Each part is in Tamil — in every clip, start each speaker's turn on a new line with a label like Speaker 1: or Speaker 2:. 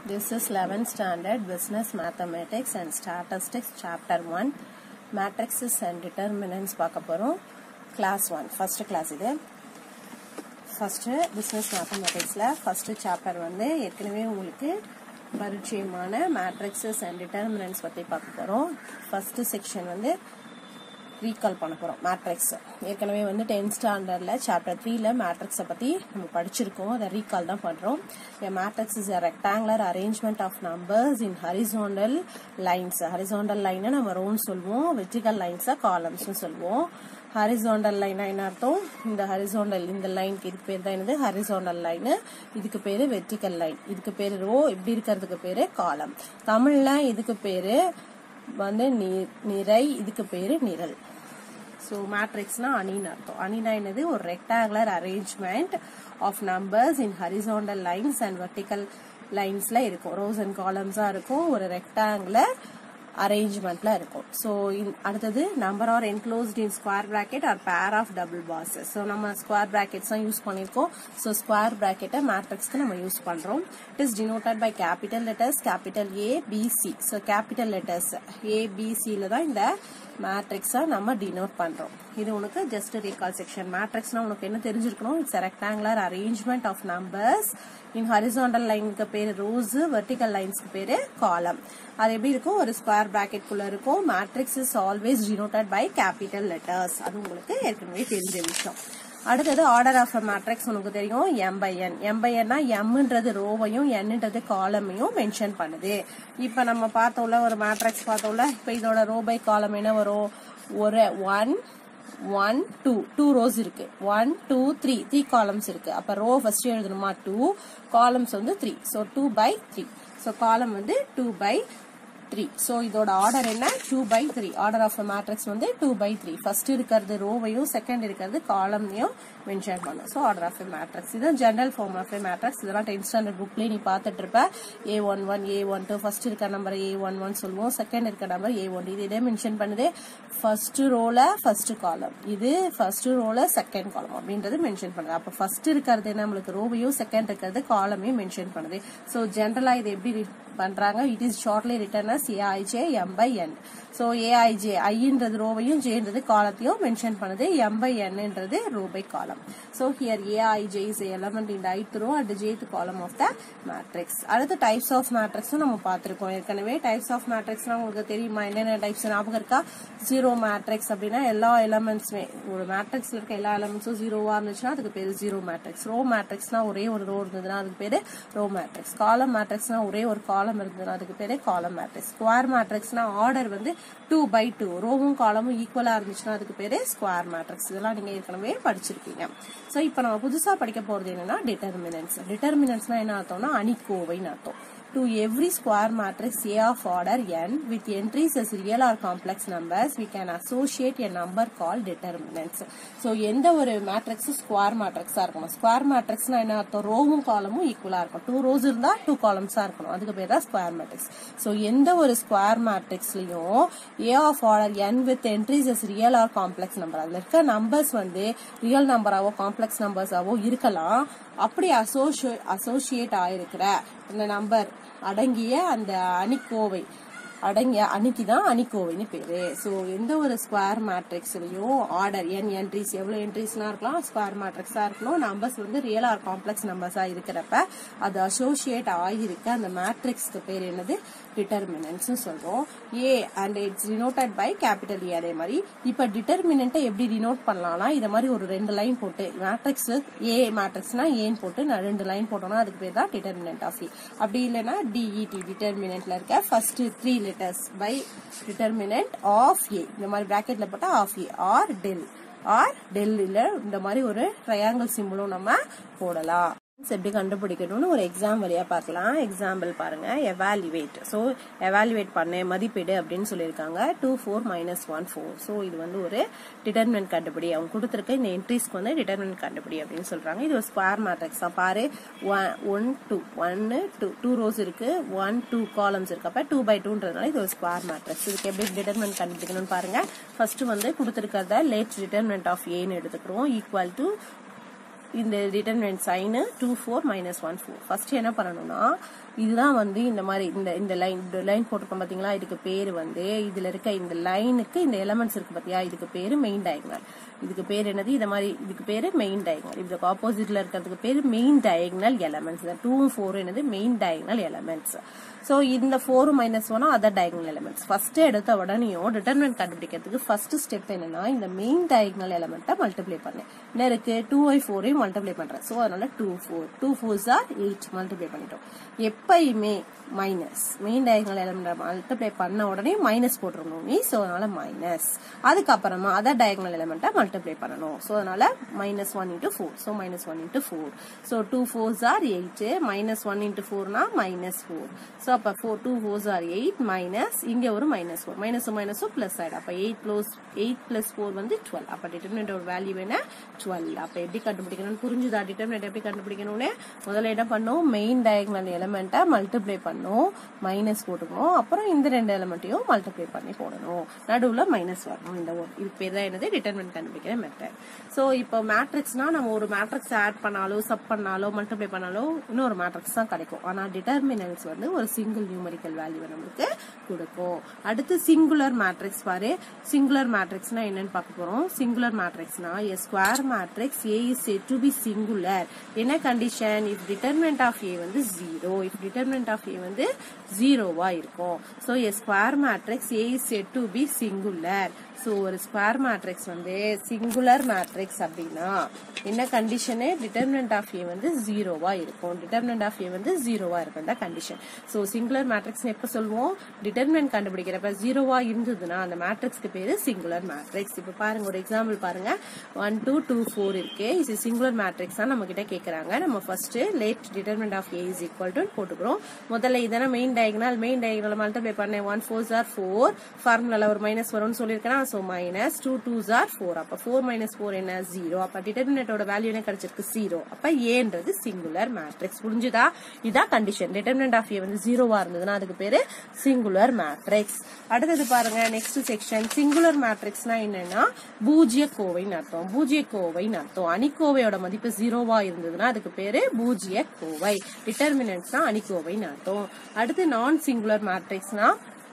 Speaker 1: This is 11th standard business mathematics and statistics chapter 1 matrices and determinants பார்க்க போறோம் class 1 first class இது first business mathematicsல first chapter வந்து ஏற்கனவே உங்களுக்கு பரிச்சயமான matrices and determinants பத்தி பார்க்க போறோம் first section வந்து ரீகால் பண்ண போகிறோம் மேட்ரிக்ஸ் ஏற்கனவே வந்து டென்த் ஸ்டாண்டர்டில் சாப்டர் த்ரீல மேட்ரிக்ஸை பற்றி நம்ம படிச்சிருக்கோம் அதை ரீகால் தான் பண்ணுறோம் a matrix is a rectangular arrangement of numbers in horizontal lines horizontal லைனை நம்ம ரோன்னு சொல்லுவோம் வெர்டிகல் லைன்ஸை காலம்ஸ்னு சொல்லுவோம் ஹரிசோண்டல் லைனா என்ன அர்த்தம் இந்த ஹரிசோண்டல் இந்த லைனுக்கு இதுக்கு பேர் தான் என்னது ஹரிசோண்டல் லைனு இதுக்கு பேர் வெர்டிகல் லைன் இதுக்கு பேர் ரோ இப்படி இருக்கிறதுக்கு பேர் காலம் தமிழில் இதுக்கு பேர் வந்து நிறை இதுக்கு பேரு நிரல் ஸோ மேட்ரிக்ஸ்னா அணின்னு அர்த்தம் அணினா என்னது ஒரு rectangular arrangement of numbers in horizontal lines and vertical லைன்ஸ்ல இருக்கும் ரோஸ் அண்ட் காலம்ஸா இருக்கும் ஒரு ரெக்டாங்குலர் அரேஞ்ச்மெண்ட்ல இருக்கும் ஸோ அடுத்தது number are enclosed in square bracket or pair of double bars so நம்ம ஸ்கொயர் பிராக்கெட்ஸ் தான் யூஸ் பண்ணியிருக்கோம் ஸோ ஸ்கொயர் பிராக்கெட்டை மேட்ரிக்ஸ்க்கு நம்ம யூஸ் பண்றோம் it is denoted by capital letters capital A B C so capital letters A பிசியில தான் இந்த மேட்ரிக்ஸை நம்ம டினோட் பண்றோம் இது உனக்கு ஜஸ்ட் ரீகால் செக்ஷன் மேட்ரிக்ஸ்னா உனக்கு என்ன தெரிஞ்சிருக்கணும் it's rectangular arrangement of numbers in horizontal லைனுக்கு பேரு ரோஸ் வெர்டிகல் லைன்ஸ்க்கு பேரு காலம் அது எப்படி இருக்கும் ஒரு ஸ்கொயர் பிராக்கெட் குள்ள இருக்கும் matrix is always denoted by capital letters அது உங்களுக்கு ஏற்கனவே தெரிஞ்ச விஷயம் அடுத்தது ஆர்டர் ஆஃப் அ மேட்ரிக்ஸ் உனக்கு தெரியும் M by N M by என்னா எம்ன்றது ரோவையும் என்னன்றது காலமையும் மென்ஷன் பண்ணுது இப்ப நம்ம பார்த்தோம்ல ஒரு மேட்ரிக்ஸ் பார்த்தோம்ல இப்ப இதோட ரோ பை காலம் என்ன வரும் ஒரு one one two two rows இருக்கு one two three three columns இருக்கு அப்ப ரோ ஃபர்ஸ்ட் எழுதணுமா டூ காலம்ஸ் வந்து three so two by three so column வந்து டூ பை த்ரீ ஸோ இதோட ஆர்டர் என்ன two by three order of matrix வந்து டூ பை த்ரீ ஃபர்ஸ்ட் இருக்கிறது ரோவையும் செகண்ட் இருக்கிறது காலம்னையும் மென்ஷன் பண்ணும் ஸோ ஆர்டர் ஆஃப் மேட்ரிக்ஸ் இது ஜென்ரல் ஃபார்ம் ஆஃப் மேட்ரிக்ஸ் இதெல்லாம் டென்த் ஸ்டாண்டர்ட் புக்லேயே நீ பார்த்துட்டு இருப்ப A one one A one two first இருக்க நம்பர் ஏ ஒன் ஒன் சொல்லுவோம் செகண்ட் இருக்க நம்பர் ஏ ஒன் இது இதே மென்ஷன் பண்ணுது ஃபர்ஸ்ட் ரோல ஃபர்ஸ்ட் காலம் இது ஃபர்ஸ்ட் ரோல செகண்ட் காலம் அப்படின்றது மென்ஷன் பண்ணுது அப்போ ஃபர்ஸ்ட் இருக்கிறது நம்மளுக்கு ரோவையும் செகண்ட் இருக்கிறது காலமையும் மென்ஷன் பண்ணுது ஸோ ஜென்ரலா இது எப்படி பண்றாங்க it is shortly written as a i j M by N so a i j ஐன்றது ரோவையும் ஜேன்றது காலத்தையும் மென்ஷன் பண்ணுது எம் பை என்ன்றது row by column so here a i j is element in ith row and jth column of the matrix அடுத்து டைப்ஸ் ஆஃப் மேட்ரிக்ஸும் நம்ம பார்த்திருக்கோம் ஏற்கனவே டைப்ஸ் ஆஃப் மேட்ரிக்ஸ்னா உங்களுக்கு தெரியுமா என்னென்ன டைப்ஸ் ஞாபகம் இருக்கா ஜீரோ மேட்ரிக்ஸ் அப்படின்னா எல்லா எலமெண்ட்ஸுமே ஒரு மேட்ரிக்ஸ்ல இருக்க எல்லா எலமெண்ட்ஸும் ஜீரோவா இருந்துச்சுன்னா அதுக்கு பேரு ஜீரோ மேட்ரிக்ஸ் ரோ மேட்ரிக்ஸ்னா ஒரே ஒரு ரோ இருந்ததுன்னா அதுக்கு பேரு ரோ மேட்ரிக்ஸ் காலம் மேட்ரிக்ஸ்னா ஒரே ஒரு காலம் இருந்ததுன்னா அதுக்கு பேரு காலம் மேட்ரிக்ஸ் ஸ்கொயர் மேட்ரிக்ஸ்னா ஆர்டர் வந்து டூ பை டூ ரோவும் காலமும் ஈக்குவலா இருந்துச்சுன்னா அதுக்கு பேரு ஸ்கொயர் மேட்ரிக்ஸ் இதெல்லாம் நீங்க ஏற்கனவே படிச்சிருக்கீங்க சோ இப்போ நம்ம புதுசா படிக்க போறது என்னன்னா டிட்டர்மினன்ஸ் டிட்டர்மினன்ஸ்னா என்ன அர்த்தம்னா அணிக்கோவைன்னு அர்த்தம் to every square matrix A of order n with entries as real or complex numbers we can associate a number called determinants so எந்த ஒரு மேட்ரிக்ஸ் ஸ்கொயர் மேட்ரிக்ஸா இருக்கணும் ஸ்கொயர் மேட்ரிக்ஸ்னா என்ன அர்த்தம் ரோவும் காலமும் ஈக்குவலா இருக்கும் டூ ரோஸ் இருந்தா டூ காலம்ஸா இருக்கணும் அதுக்கு பேர் தான் ஸ்கொயர் மேட்ரிக்ஸ் ஸோ எந்த ஒரு ஸ்கொயர் மேட்ரிக்ஸ்லயும் A of order N with entries is real or complex number அதுல இருக்க நம்பர்ஸ் வந்து ரியல் நம்பராவோ காம்ப்ளெக்ஸ் நம்பர்ஸாவோ இருக்கலாம் அப்படி அசோசியே அசோசியேட் ஆயிருக்கிற இந்த நம்பர் அடங்கிய அந்த அணிக்கோவை அடங்கிய அணிக்கு தான் அணிக்கோவைன்னு பேரு ஸோ எந்த ஒரு ஸ்கொயர் மேட்ரிக்ஸ்லயும் ஆர்டர் என் என்ட்ரிஸ் எவ்வளவு என்ட்ரிஸ்லாம் இருக்கலாம் ஸ்கொயர் மேட்ரிக்ஸா இருக்கணும் நம்பர்ஸ் வந்து ரியல் ஆர் காம்ப்ளெக்ஸ் நம்பர்ஸா இருக்கிறப்ப அது அசோசியேட் ஆகியிருக்க அந்த மேட்ரிக்ஸ்க்கு பேர் என்னது டிட்டர்மினன்ஸ் சொல்றோம் A and it's denoted by capital A அதே மாதிரி இப்ப டிட்டர்மினன்ட்டை எப்படி டினோட் பண்ணலாம்னா இத மாதிரி ஒரு ரெண்டு லைன் போட்டு மேட்ரிக்ஸ் ஏ மேட்ரிக்ஸ்னா ஏன்னு போட்டு நான் ரெண்டு லைன் போட்டோம்னா அதுக்கு பேர் தான் டிட்டர்மினன்ட் ஆஃப் ஏ அப்படி இல்லைன்னா டிஇடி டிட்டர்மினன்ட்ல இருக்க first three letters by determinant of A இந்த மாதிரி பிராக்கெட்ல போட்டா of A or del or டெல்லில் இந்த மாதிரி ஒரு ட்ரையாங்கிள் சிம்பிளும் நம்ம போடலாம் எப்படி கண்டுபிடிக்கணும்னு ஒரு எக்ஸாம் வழியா பார்க்கலாம் எக்ஸாம்பிள் பாருங்க எவாலுவேட் ஸோ எவாலுவேட் பண்ண மதிப்பீடு அப்படின்னு சொல்லியிருக்காங்க two four minus one four so இது வந்து ஒரு டிட்டர்மெண்ட் கண்டுபிடி அவங்க கொடுத்துருக்க இந்த என்ட்ரிஸ்க்கு வந்து டிட்டர்மெண்ட் கண்டுபிடி அப்படின்னு சொல்றாங்க இது ஒரு ஸ்கொயர் மேட்ரிக்ஸ் தான் பாரு ஒன் டூ ஒன்னு டூ டூ ரோஸ் இருக்கு ஒன் டூ காலம்ஸ் இருக்கு அப்ப டூ பை டூன்றதுனால இது ஒரு ஸ்கொயர் மேட்ரிக்ஸ் இதுக்கு எப்படி டிட்டர்மெண்ட் கண்டுபிடிக்கணும்னு பாருங்க ஃபர்ஸ்ட் வந்து கொடுத்துருக்கிறத லேட் டிட்டர்மெண்ட் ஆஃப் ஏன்னு எடுத்துக்கிறோம் ஈக்குவல் டு இந்த டிட்டர்மினன்ட் சைனு two four minus one four first என்ன பண்ணணும்னா இதுதான் வந்து இந்த மாதிரி இந்த இந்த லைன் இந்த லைன் போட்டிருக்கோம் பாத்தீங்களா இதுக்கு பேர் வந்து இதுல இருக்க இந்த லைனுக்கு இந்த எலமெண்ட்ஸ் இருக்கு பாத்தியா இதுக்கு பேரு மெயின் டயக்னல் இதுக்கு பேர் என்னது இந்த மாதிரி இதுக்கு பேரு மெயின் டயக்னல் இதுக்கு ஆப்போசிட்ல இருக்கிறதுக்கு பேரு மெயின் டயக்னல் எலமெண்ட்ஸ் இந்த டூ ஃபோர் என்னது மெயின் டயக்னல் எலமெண்ட்ஸ் ஸோ இந்த ஃபோர் மைனஸ் ஒனும் அதர் டயக்னல் எலமெண்ட்ஸ் ஃபர்ஸ்ட் எடுத்த உடனேயும் டிட்டர்மெண்ட் கண்டுபிடிக்கிறதுக்கு ஃபர்ஸ்ட் ஸ்டெப் என்னன்னா இந்த மெயின் டயக்னல் எலமெண்ட்டை மல்டிப்ளை பண்ணேன் என்ன இருக்கு டூ ஐ ஃபோரையும் மல்டிப்ளை பண்றேன் ஸோ அதனால two four two fours are eight multiply பண்ணிட்டோம் எப்பயுமே minus main diagonal element multiply பண்ண உடனே மைனஸ் போட்டுருணும் நீ ஸோ அதனால மைனஸ் அதுக்கப்புறமா அதர் டயக்னல் எலமெண்ட்டை மல்டிப்ளை பண்ணணும் ஸோ அதனால minus one into four so minus one into four so two fours are eight minus one into ஃபோர்னா மைனஸ் ஃபோர் ஸோ அப்போ four two fours are eight minus இங்கே ஒரு மைனஸ் ஃபோர் மைனஸும் மைனஸும் ப்ளஸ் ஆயிடும் அப்போ eight plus eight plus four வந்து டுவெல் அப்போ டிட்டர்மினேட்டோட வேல்யூ என்ன டுவெல் அப்போ எப்படி கண்டுபிடிக்கணும்னு புரிஞ்சுதா டிட்டர்மினேட் எப்படி கண்டுபிடிக்கணும்னு முதல்ல என்ன பண்ணோம் மெயின் டயக்னல் எலமெண்ட்டை மல்டிப்ளை பண்ணோம் மைனஸ் போட்டுக்கணும் அப்புறம் இந்த ரெண்டு எலமெண்ட்டையும் மல்டிப்ளை பண்ணி போடணும் நடுவில் மைனஸ் வரணும் இந்த ஒரு இது பேர் தான் என்னது டிட்டர்மினேட் கண்டுபிடிக்கிற மெத்தட் ஸோ இப்போ மேட்ரிக்ஸ்னா நம்ம ஒரு மேட்ரிக்ஸ் ஆட் பண்ணாலோ சப் பண்ணாலோ மல்டிப்ளை பண்ணாலோ இன்னொரு மேட்ரிக்ஸ் தான் கிடைக்கும் ஆனால் டிட்டர்மினன்ஸ் வந்து ஒரு சிங்கிள் நியூமரிக்கல் வேல்யூ நம்மளுக்கு கொடுக்கும் அடுத்து சிங்குலர் மேட்ரிக்ஸ் பாரு சிங்குலர் மேட்ரிக்ஸ்னா என்னன்னு பார்க்க போறோம் சிங்குலர் மேட்ரிக்ஸ்னா a square matrix A is said to be singular என்ன condition if determinant of A வந்து zero if determinant of A வந்து ஜீரோவா இருக்கும் so a square matrix A is said to be singular so ஒரு ஸ்கொயர் மேட்ரிக்ஸ் வந்து சிங்குலர் மேட்ரிக்ஸ் அப்படின்னா என்ன கண்டிஷனு டிட்டர்மினன்ட் ஆஃப் ஏ வந்து ஜீரோவா இருக்கும் டிட்டர்மினன்ட் ஆஃப் ஏ வந்து ஜீரோவா இருக்கும் தான் கண்டிஷன் ஸோ சிங்குலர் மேட்ரிக்ஸ் எப்போ சொல்லுவோம் டிட்டர்மினன்ட் கண்டுபிடிக்கிறப்ப ஜீரோவா இருந்ததுன்னா அந்த மேட்ரிக்ஸ்க்கு பேரு சிங்குலர் மேட்ரிக்ஸ் இப்போ பாருங்க ஒரு எக்ஸாம்பிள் பாருங்க ஒன் டூ டூ ஃபோர் இருக்கு இது சிங்குலர் மேட்ரிக்ஸ் தான் நம்ம கிட்ட கேட்கறாங்க நம்ம first let determinant of A is equal to போட்டுக்கிறோம் முதல்ல இதனா main diagonal main diagonal multiply பண்ணேன் ஒன் ஃபோர் ஆர் ஃபோர் ஃபார்முலால ஒரு மைனஸ் வரும்னு சொல்லியிருக்கேன் so minus two two or four அப்ப ஃபோர் மைனஸ் ஃபோர் என்ன ஜீரோ அப்ப டிட்டர்மினேட்டோட வேல்யூ என்ன கிடைச்சிருக்கு ஜீரோ அப்ப ஏன்றது சிங்குலர் மேட்ரிக்ஸ் புரிஞ்சுதா இதான் கண்டிஷன் டிட்டர்மினன்ட் ஆஃப் ஏ வந்து ஜீரோவா இருந்ததுன்னா அதுக்கு பேரு சிங்குலர் மேட்ரிக்ஸ் அடுத்தது பாருங்க நெக்ஸ்ட் செக்ஷன் சிங்குலர் மேட்ரிக்ஸ்னா என்னன்னா பூஜ்ய கோவைன்னு அர்த்தம் பூஜ்ய கோவைன்னு அர்த்தம் அணிக்கோவையோட மதிப்பு ஜீரோவா இருந்ததுன்னா அதுக்கு பேரு பூஜ்ய கோவை டிட்டர்மினன்ட்ஸ்னா அணிக்கோவைன்னு அர்த்தம் அடுத்து நான் சிங்குலர் மேட்ரிக்ஸ்னா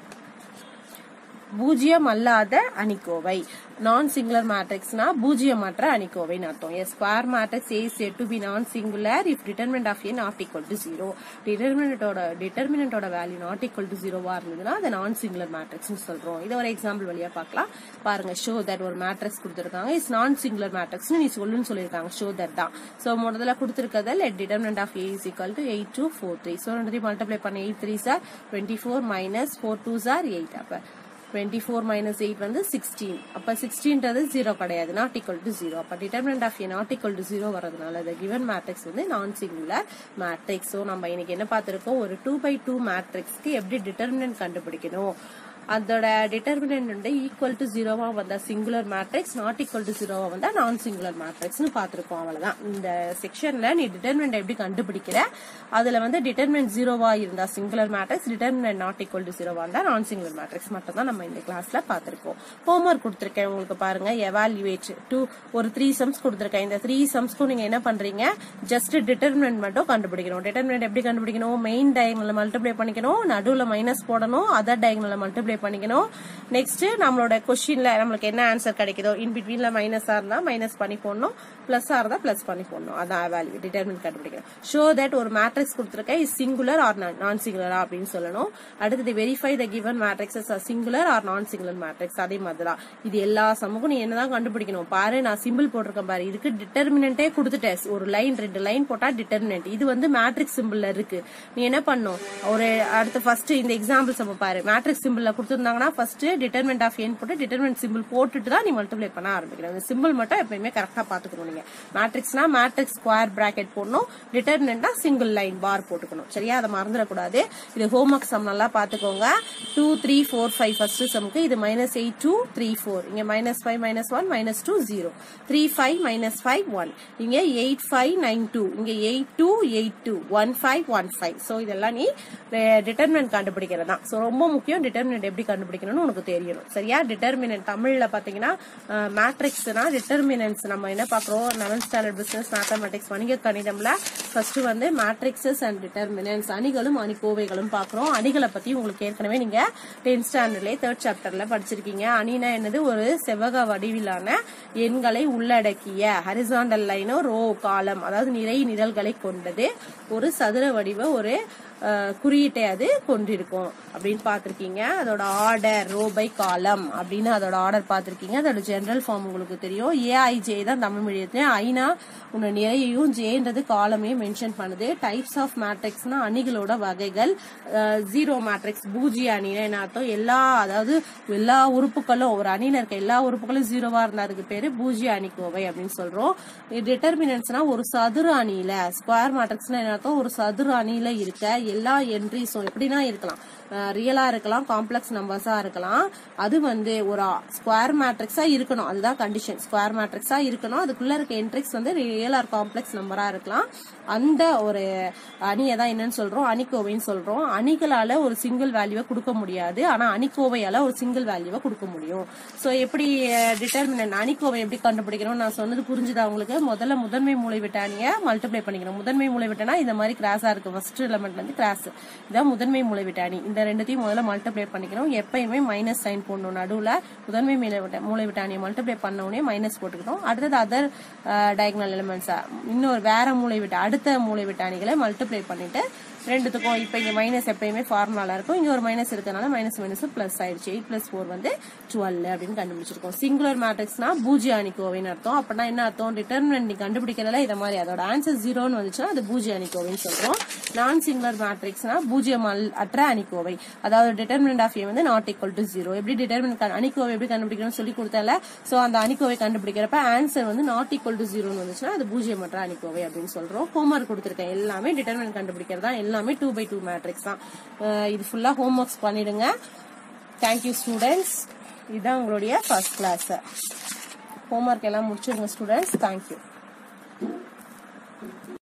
Speaker 1: பூஜ்ஜியம் அல்லாத அணிக்கோவை நான் சிங்குலர் மேட்ரிக்ஸ்னா பூஜ்ஜியமற்ற அணிக்கோவைன்னு அர்த்தம் a square matrix A said to be non singular if determinant of A not equal to zero டிட்டர்மினட்டோட டிட்டர்மினட்டோட வேல்யூ நாட் ஈக்குவல் டு ஜீரோவா இருந்ததுன்னா அதை நான் சிங்குலர் மேட்ரிக்ஸ்னு சொல்றோம் இதை ஒரு எக்ஸாம்பிள் வழியா பார்க்கலாம் பாருங்க ஷோ தட் ஒரு மேட்ரிக்ஸ் கொடுத்துருக்காங்க இஸ் நான் சிங்குலர் மேட்ரிக்ஸ் நீ சொல்லுன்னு சொல்லியிருக்காங்க ஷோ தட் தான் ஸோ முதல்ல கொடுத்துருக்கத let determinant of A is equal to eight two four three so ரெண்டு மல்டிப்ளை பண்ண எயிட் த்ரீ சார் twenty four minus four two சார் எயிட் அப்போ டுவெண்ட்டி ஃபோர் மைனஸ் எயிட் வந்து சிக்ஸ்டீன் அப்போ சிக்ஸ்டீன்றது ஜீரோ கிடையாது நாட் ஈக்குவல் டு ஜீரோ அப்போ determinant of A not equal to zero வரதுனால இந்த கிவன் மேட்ரிக்ஸ் வந்து நான் சிங்குலர் மேட்ரிக்ஸ் ஸோ நம்ம இன்னைக்கு என்ன பார்த்துருக்கோம் ஒரு டூ பை டூ மேட்ரிக்ஸ்க்கு எப்படி டிட்டர்மினன்ட் கண்டுபிடிக்கணும் அதோட டிட்டர்மினன்ட் வந்து ஈக்குவல் டு ஜீரோவா வந்தா singular matrix not equal to ஜீரோவா வந்தா நான் சிங்குலர் மேட்ரிக்ஸ்னு பார்த்திருக்கோம் அவ்வளவுதான் இந்த செக்ஷன்ல நீ டிட்டர்மினன்ட் எப்படி கண்டுபிடிக்கிற அதுல வந்து டிட்டர்மினன்ட் ஜீரோவா இருந்தா singular matrix determinant not equal to ஜீரோவா இருந்தா நான் சிங்குலர் மேட்ரிக்ஸ் மட்டும் தான் நம்ம இந்த கிளாஸ்ல பார்த்திருக்கோம் ஹோம்ஒர்க் கொடுத்துருக்கேன் உங்களுக்கு பாருங்க எவாலுவேட் டூ ஒரு த்ரீ சம்ஸ் கொடுத்துருக்கேன் இந்த த்ரீ சம்ஸ்க்கும் நீங்க என்ன பண்றீங்க ஜஸ்ட் டிட்டர்மினன்ட் மட்டும் கண்டுபிடிக்கணும் டிட்டர்மினன்ட் எப்படி கண்டுபிடிக்கணும் மெயின் டயக்னல் மல்டிப்ளை பண்ணிக்கணும் நடுவுல மைனஸ் போடணும் அதர் டயக்னல் மல்டிப்ளை மல்டிப்ளை பண்ணிக்கணும் நெக்ஸ்ட் நம்மளோட கொஸ்டின்ல நம்மளுக்கு என்ன ஆன்சர் கிடைக்குதோ இன் பிட்வீன்ல மைனஸா இருந்தா மைனஸ் பண்ணி போடணும் பிளஸ்ஸா இருந்தா பிளஸ் பண்ணி போடணும் அதான் வேல்யூ டிட்டர்மின் கண்டுபிடிக்கணும் ஷோ தட் ஒரு மேட்ரிக்ஸ் கொடுத்துருக்கேன் இஸ் சிங்குலர் ஆர் நான் சிங்குலரா அப்படின்னு சொல்லணும் அடுத்தது verify the given matrices are singular or non singular matrix அதே மாதிரி தான் இது எல்லா சமக்கும் நீ என்னதான் கண்டுபிடிக்கணும் பாரு நான் சிம்பிள் போட்டிருக்கேன் பாரு இதுக்கு டிட்டர்மினன்ட்டே கொடுத்துட்டேன் ஒரு லைன் ரெண்டு லைன் போட்டா டிட்டர்மினன்ட் இது வந்து மேட்ரிக்ஸ் சிம்பிள்ல இருக்கு நீ என்ன பண்ணும் ஒரு அடுத்து ஃபர்ஸ்ட் இந்த எக்ஸாம்பிள் நம்ம பாரு மேட்ரிக்ஸ் சிம்பிள்ல கொடுத்துருந்தாங்கன்னா ஃபர்ஸ்ட் டிட்டர்மெண்ட் ஆஃப் ஏன் போட்டு டிட்டர்மெண்ட் சிம்பிள் போட்டுட்டு தான் நீ மல்டிப்ளை பண்ண ஆரம்பிக்கணும் இந்த சிம்பிள் மட்டும் எப்பயுமே கரெக்டா பாத்துக்கணும் நீங்க மேட்ரிக்ஸ்னா மேட்ரிக்ஸ் ஸ்கொயர் பிராக்கெட் போடணும் டிட்டர்மினன்ட்னா சிங்கிள் லைன் பார் போட்டுக்கணும் சரியா அதை மறந்துடக்கூடாது இது ஹோம் ஒர்க் சம் நல்லா பாத்துக்கோங்க two three four five first சம்க்கு இது minus eight two three four இங்க minus five minus one minus two zero three five minus five one இங்க எயிட் ஃபைவ் நைன் டூ இங்க eight two eight two one five one five so இதெல்லாம் நீ டிட்டர்மினன்ட் கண்டுபிடிக்கிறது தான் ஸோ ரொம்ப முக்கியம் டிட்டர்மினன்ட் எப்படி கண்டுபிடிக்கணும்னு உனக்கு தெரியணும் சரியா டிட்டர்மினன்ட் தமிழ்ல பாத்தீங்கன்னா மேட்ரிக்ஸ்னா டிட்டர்மினன்ஸ் நம்ம என்ன பாக்குறோம் லெவன்த் ஸ்டாண்டர்ட் பிசினஸ் மேத்தமெட்டிக்ஸ் வணிக கணிதம்ல ஃபர்ஸ்ட் வந்து மேட்ரிக்ஸஸ் அண்ட் டிட்டர்மினன்ஸ் அணிகளும் அணிக்கோவைகளும் பார்க்குறோம் அணிகளை பத்தி உங்களுக்கு ஏற்கனவே நீங்க டென்த் ஸ்டாண்டர்ட்லேயே தேர்ட் சாப்டர்ல படிச்சிருக்கீங்க அணினா என்னது ஒரு செவ்வக வடிவிலான எண்களை உள்ளடக்கிய ஹரிசாண்டல் லைனோ ரோ காலம் அதாவது நிறை நிரல்களை கொண்டது ஒரு சதுர வடிவ ஒரு அஹ், குறியீட்டை அது கொண்டிருக்கும் அப்படின்னு பார்த்திருக்கீங்க அதோட ஆர்டர் ரோ பை காலம் அப்படின்னு அதோட ஆர்டர் பார்த்திருக்கீங்க அதோட ஜெனரல் ஃபார்ம் உங்களுக்கு தெரியும் ஏஐஜே தான் தமிழ் மீடியத்துல ஐனா உன்ன நிறையையும் ஜேன்றது காலமையும் மென்ஷன் பண்ணுது டைப்ஸ் ஆஃப் மேட்ரிக்ஸ்னா அணிகளோட வகைகள் ஜீரோ மேட்ரிக்ஸ் பூஜ்ய அணினா என்ன அர்த்தம் எல்லா அதாவது எல்லா உறுப்புகளும் ஒரு அணியில இருக்க எல்லா உறுப்புகளும் ஜீரோவா இருந்தா அதுக்கு பேரு பூஜ்ய அணிக்கோவை அப்படின்னு சொல்றோம் டிட்டர்மினன்ஸ்னா ஒரு சதுர அணியில ஸ்கொயர் மேட்ரிக்ஸ்னா என்ன அர்த்தம் ஒரு சதுர அணியில இருக்க எல்லா என்ட்ரிஸும் எப்படின்னா இருக்கலாம் ரியலா இருக்கலாம் காம்ப்ளெக்ஸ் நம்பர்ஸா இருக்கலாம் அது வந்து ஒரு ஸ்கொயர் மேட்ரிக்ஸா இருக்கணும் அதுதான் கண்டிஷன் ஸ்கொயர் மேட்ரிக்ஸா இருக்கணும் அதுக்குள்ள இருக்க என்ட்ரிக்ஸ் வந்து ரியல் ஆர் காம்ப்ளெக்ஸ் நம்பரா இருக்கலாம் அந்த ஒரு அணியை தான் என்னன்னு சொல்றோம் அணிக்கோவைன்னு சொல்றோம் அணிகளால ஒரு சிங்கிள் வேல்யூவை கொடுக்க முடியாது ஆனா அணிக்கோவையால ஒரு சிங்கிள் வேல்யூவை கொடுக்க முடியும் சோ எப்படி டிட்டர்மினன் அணிக்கோவை எப்படி கண்டுபிடிக்கணும் நான் சொன்னது புரிஞ்சுதா உங்களுக்கு முதல்ல முதன்மை மூலைவிட்ட அணியை மல்டிப்ளை பண்ணிக்கணும் முதன்மை மூலைவிட்டனா இந்த மாதிரி கிராஸா இருக்கு ஃபர்ஸ்ட் எலமெண்ட் வந்து கிராஸ் இதான் முதன்மை மூலைவிட்ட அணி இந்த ரெண்டுத்தையும் முதல்ல மல்டிப்ளை பண்ணிக்கணும் எப்பயுமே மைனஸ் சைன் போடணும் நடுவுல முதன்மை மூலைவிட்ட மூலைவிட்ட அணியை மல்டிப்ளை பண்ண உடனே மைனஸ் போட்டுக்கணும் அடுத்தது அதர் டயக்னல் எலிமெண்ட்ஸா இன்னொரு வேற மூலைவிட்ட அடுத்த மூலைவிட்ட அணிகளை மல்டிப்ளை பண்ணிட்டு ரெண்டுத்துக்கும் இப்போ இங்க மைனஸ் எப்பயுமே ஃபார்முலால இருக்கும் இங்க ஒரு மைனஸ் இருக்கனால மைனஸ் மைனஸ் பிளஸ் ஆயிடுச்சு எயிட் பிளஸ் ஃபோர் வந்து டுவெல் அப்படின்னு கண்டுபிடிச்சிருக்கோம் சிங்குலர் மேட்ரிக்ஸ்னா பூஜ்ய அணிக்கோவைன்னு அர்த்தம் அப்படின்னா என்ன அர்த்தம் டிட்டர்மினன்ட் நீ கண்டுபிடிக்கிறதுல இதை மாதிரி அதோட ஆன்சர் ஜீரோன்னு வந்துச்சுன்னா அது பூஜ்ய அணிக்கோவைன்னு சொல்றோம் நான் சிங்குலர் மேட்ரிக்ஸ்னா பூஜ்யம் அல்- அற்ற அணிக்கோவை அதாவது டிட்டர்மினன்ட் ஆஃப் ஏ வந்து நாட் ஈக்குவல் டு ஜீரோ எப்படி டிட்டர்மினன்ட் அணிக்கோவை எப்படி கண்டுபிடிக்கணும்னு சொல்லி கொடுத்தல சோ அந்த அணிக்கோவை கண்டுபிடிக்கிறப்ப ஆன்சர் வந்து நாட் ஈக்குவல் டு ஜீரோன்னு வந்துச்சுன்னா அது பூஜ்ஜியமற்ற அணிக்கோவை அப்படின்னு சொல்றோம் ஹோம்ஒர்க் கொடுத்துருக்கேன் எல்லாமே டிட்டர்மினன்ட் கண்டுபிடிக்கிறது தான் எல்லாமே டூ பை டூ மேட்ரிக்ஸ் தான் அஹ் இது ஃபுல்லா ஹோம்ஒர்க்ஸ் பண்ணிடுங்க தேங்க்யூ ஸ்டூடெண்ட்ஸ் இதுதான் உங்களுடைய ஃபர்ஸ்ட் கிளாஸ் ஹோம்ஒர்க் எல்லாம் முடிச்சிருங்க ஸ்டூடெண்ட்ஸ் தேங்க்யூ